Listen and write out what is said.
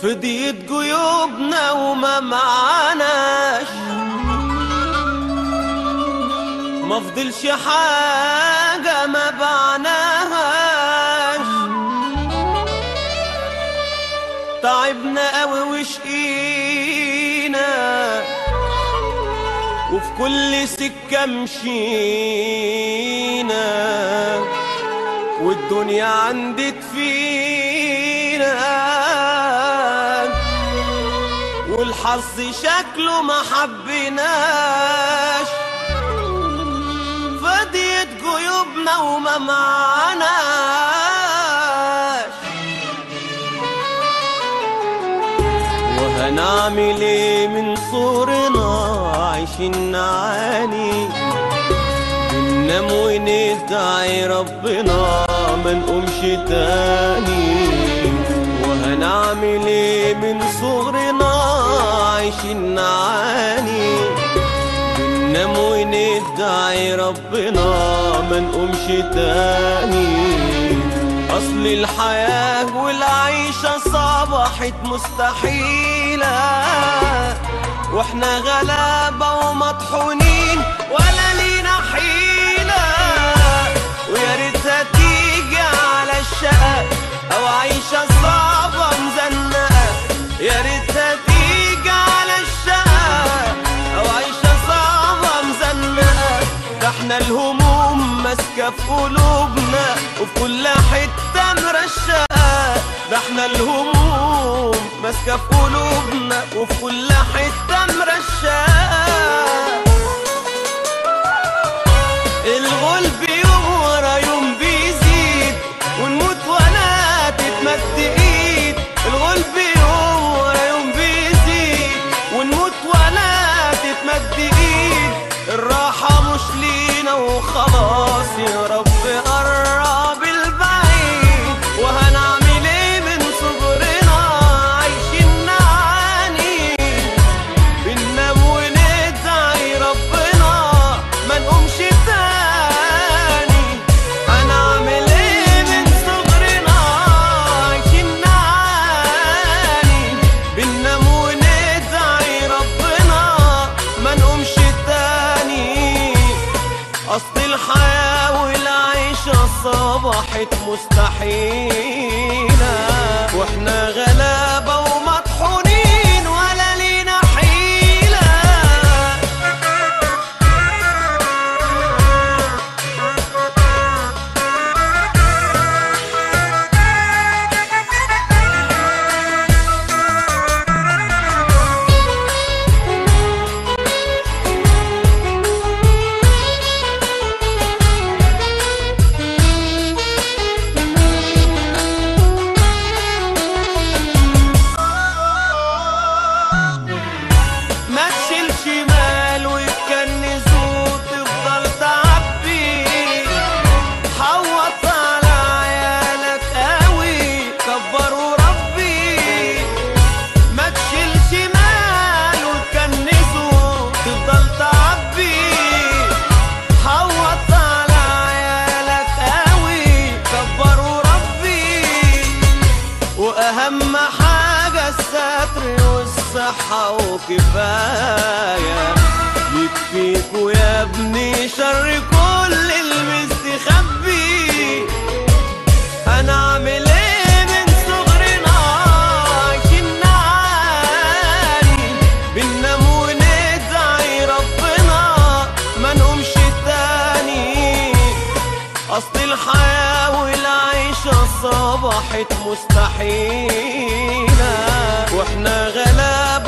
فضيت جيوبنا وما معناش ما فضلش حاجة ما بعناهاش تعبنا قوي وشقينا وفي كل سكة مشينا والدنيا عندت فينا والحظ شكله ما حبيناش فديت جيوبنا وما معناش وهنعمل ايه من صورنا عايشين نعاني بننام وندعي ربنا ما نقومش تاني وهنعمل ايه من صغرنا عايشين نعاني بننام وندعي ربنا ما نقومش تاني اصل الحياة والعيشة صبحت مستحيلة واحنا غلابة ومطحونين ولا لينا حيلة ويا ريتها تيجي على الشقة او عيشة صعبة مزنقة يا ريتها تيجي على الشقة او عيشة صعبة مزنقة ده احنا الهموم ماسكة في قلوبنا وفي كل حتة مرشقة ده احنا الهموم ماسكة في قلوبنا وفي كل حتة مرشقة الغلب يوم ورا يوم بيزيد ونموت ولا تتمد ايد الغلب يوم ورا يوم بيزيد ونموت ولا تتمد ايد الراحة مش لينا وخلاص يا رب قرب البعيد وهنعمل ايه من صغرنا عايشين نعاني بننام وندعي ربنا ما نقومش تاني هنعمل ايه من صغرنا عايشين نعاني بننام وندعي ربنا ما نقومش تاني اصل الحياة والعيشة صبحت مستحيلة واحنا غلابة ومطحونين ولا لينا حيلة ما تشيلش مال وتكنز وتفضل تعبي حوط على عيالك قوي كبروا ربي ما تشيلش مال وتكنز وتفضل تعبي حوط على عيالك قوي كبروا ربي واهم حاجة الستر والصحة وكفاية يكفيكوا يا ابني شر كل المستخبي هنعمل ايه من صغرنا عايشين نعاني بننام وندعي ربنا ما نقومش تاني اصل الحياة والعيشة صبحت مستحيلة واحنا غلاب